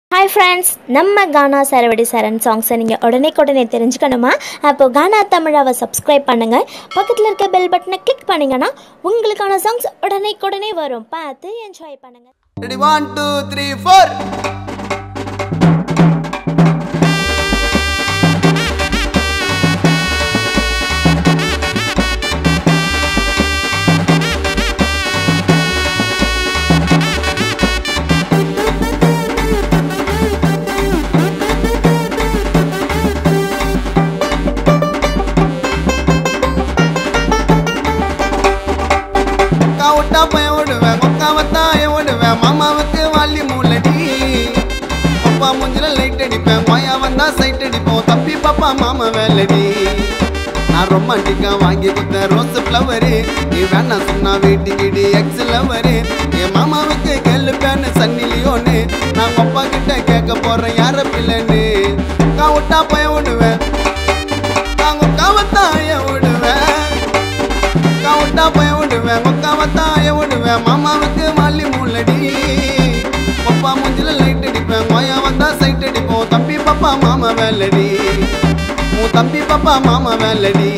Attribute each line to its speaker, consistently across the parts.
Speaker 1: hi friends நம்ம கானா சரவடி சரண் சாங்ஸை நீங்கள் உடனே உடனே தெரிஞ்சுக்கணுமா அப்போ கானா தமிழாவை சப்ஸ்கிரைப் பண்ணுங்கள் பக்கத்தில் இருக்க பெல் பட்டனை கிளிக் பண்ணிங்கன்னா உங்களுக்கான சாங்ஸ் உடனே உடனே வரும் பார்த்து என்ஜாய் பண்ணுங்கள்
Speaker 2: ready one two three four அக்கா விட்டா பையன் ஓடுவேன் கொக்கா வத்தா என் ஓடுவேன் மாமாவுக்கு வாலி மூலடி அப்பா மூஞ்சில லைட் அடிப்பேன் மாயா வந்தா சைட் அடிப்போம் தப்பி பாப்பா மாமா வேலடி நான் ரொமான்டிக்கா வாங்கி கொடுத்த ரோஸ் ஃப்ளவரு நீ வேணா சொன்னா வீட்டுக்கிடி எக்ஸ் லவரு என் மாமாவுக்கு கேளு பேனு சன்னி லியோனு நான் அப்பா கிட்ட கேட்க போறேன் யார பிள்ளைன்னு அக்கா விட்டா பையன் ஓடுவேன் நாங்க காவத்தாய ஓடுவேன் கவுண்டா போய் விடுவேன் முக்காவத்தாய விடுவேன் மாமாவுக்கு மல்லி மூலடி பப்பா மூஞ்சில லைட் அடிப்பேன் மொயா வந்தா சைட் அடிப்போம் தம்பி பாப்பா மாமா வேலடி உன் தம்பி பாப்பா மாமா வேலடி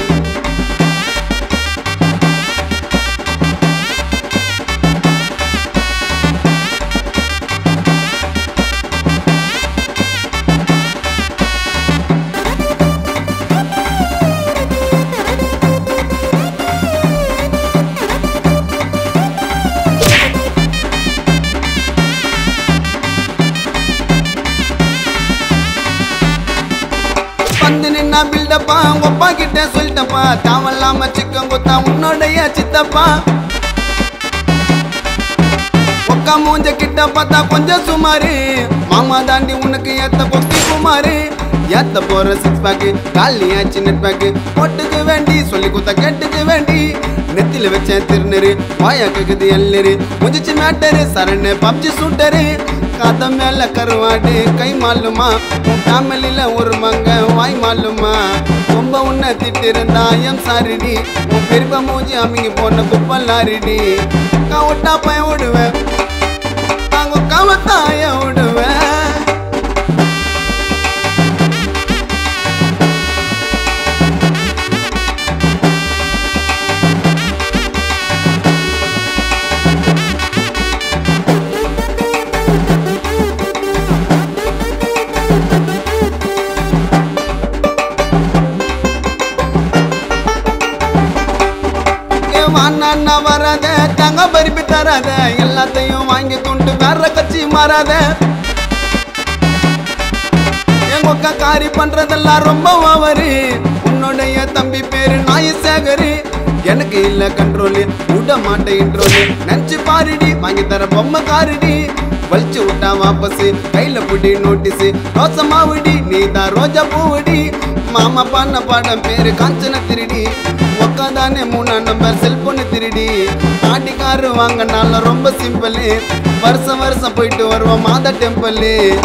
Speaker 2: வந்து நின்னா பில்டப்பா உங்க அப்பா கிட்ட சொல்லிட்டப்பா தாவல்லாம சிக்கன் குத்தா உன்னோடைய சித்தப்பா ஒக்கா மூஞ்ச கிட்ட பார்த்தா கொஞ்சம் சுமாரு மாமா தாண்டி உனக்கு ஏத்த கொக்கி குமாரு ஏத்த போற சிக்ஸ் பேக்கு காலியாச்சு நெட் பேக்கு போட்டுக்கு வேண்டி சொல்லி குத்த கேட்டுக்கு வேண்டி நெத்தில வச்சேன் திருநெரு வாயா கேக்குது எல்லரு முதிச்சு மேட்டரு சரணு பப்ஜி சூட்டரு காத மேல கருவாடு கை மாலுமா உன் ஃபேமிலில ஒரு மங்க வாய் மாலுமா ரொம்ப உன்னை திட்டு இருந்தா எம் சாரிடி உன் பெருப்ப மூஞ்சி அமைங்க போன குப்பல்லாரிடி கவுட்டா பையன் விடுவேன் நாங்க கவத்தாய விடுவேன் ஏ வாண்ணா வராத தங்க பறிப்பு தராத எல்லாத்தையும் வாங்கி துண்டு வேற கட்சி மாறாத எங்க அக்கா காரி பண்றதெல்லாம் ரொம்ப ஓவரு உன்னுடைய தம்பி பேரு நாய் சேகரு எனக்கு இல்ல கண்ட்ரோலு விட மாட்டேன் இன்ட்ரோலு நினைச்சு பாருடி வாங்கி தர பொம்மை காருடி வலிச்சு விட்டா வாபஸ் கையில புடி நோட்டீஸ் ரோச மாவுடி நீ தான் ரோஜா பூவுடி மாமா பண்ண பாடம் பேரு காஞ்சன திருடி உக்காதானே மூணா நம்பர் செல்போனு திருடி ஆட்டி காரு வாங்கினால ரொம்ப சிம்பிள் வருஷம் வருஷம் போயிட்டு வருவோம் மாதா டெம்பிள்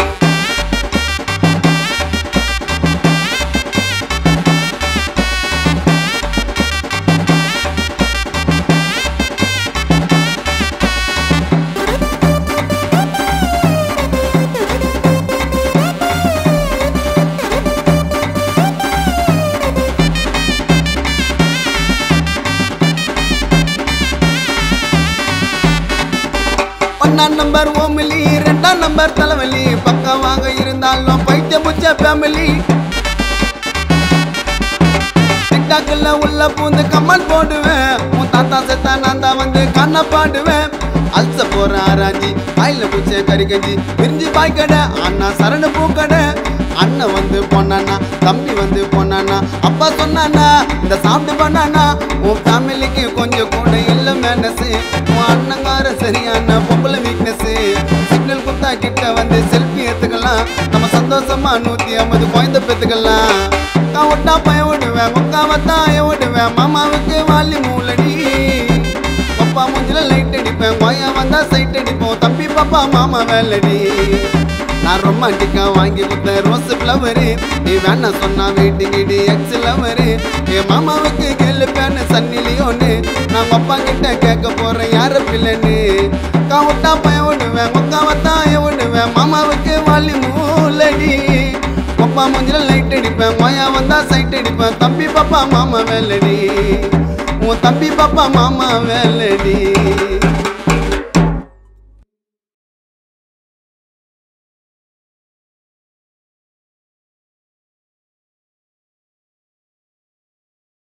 Speaker 2: ஒன்னாம் நம்பர் ஓமிலி ரெண்டாம் நம்பர் தலைவலி பக்கமாக இருந்தாலும் பைத்திய முச்ச ஃபேமிலி டிக்டாக்ல உள்ள பூந்து கமெண்ட் போடுவேன் உன் தாத்தா செத்தா நான் தான் வந்து கண்ண பாடுவேன் அல்ச போற ஆராய்ச்சி ஆயில பூச்ச கறி கஞ்சி பிரிஞ்சு பாய் கடை அண்ணா சரண பூக்கடை அண்ணன் வந்து போனானா தம்பி வந்து போனானா அப்பா சொன்னானா இந்த சாப்பிட்டு பண்ணானா உன் ஃபேமிலிக்கு கொஞ்சம் கூட இல்ல மேனஸ் உன் அண்ணங்கார சரியான பொம்பளை வீக்னஸ் சிக்னல் குத்தா கிட்ட வந்து செல்ஃபி எடுத்துக்கலாம் நம்ம சந்தோஷமா நூத்தி ஐம்பது குழந்தை பெத்துக்கலாம் நான் விட்டா பையன் விடுவேன் முக்கா வத்தா விடுவேன் மாமாவுக்கு வாலி மூலடி பப்பா மூஞ்சில லைட் அடிப்பேன் கொய்யா வந்தா சைட் அடிப்போம் தம்பி பாப்பா மாமா வேலடி நான் ரொமான்டிக்கா வாங்கி கொடுத்த ரோஸ் ஃப்ளவரு நீ வேணா சொன்னா வீட்டுக்கிடி எக்ஸ் லவரு என் மாமாவுக்கு கேளு பேனு சன்னி லியோனு நான் அப்பா கிட்ட கேட்க போறேன் யார பிள்ளைன்னு கவுட்டா பையன் விடுவேன் முக்கா வத்தா விடுவேன் மாமாவுக்கு பாப்பா மூஞ்சில லைட் அடிப்பேன் மாயா வந்தா சைட் அடிப்பேன் தம்பி பாப்பா மாமா வேலடி உன் தம்பி பாப்பா மாமா வேலடி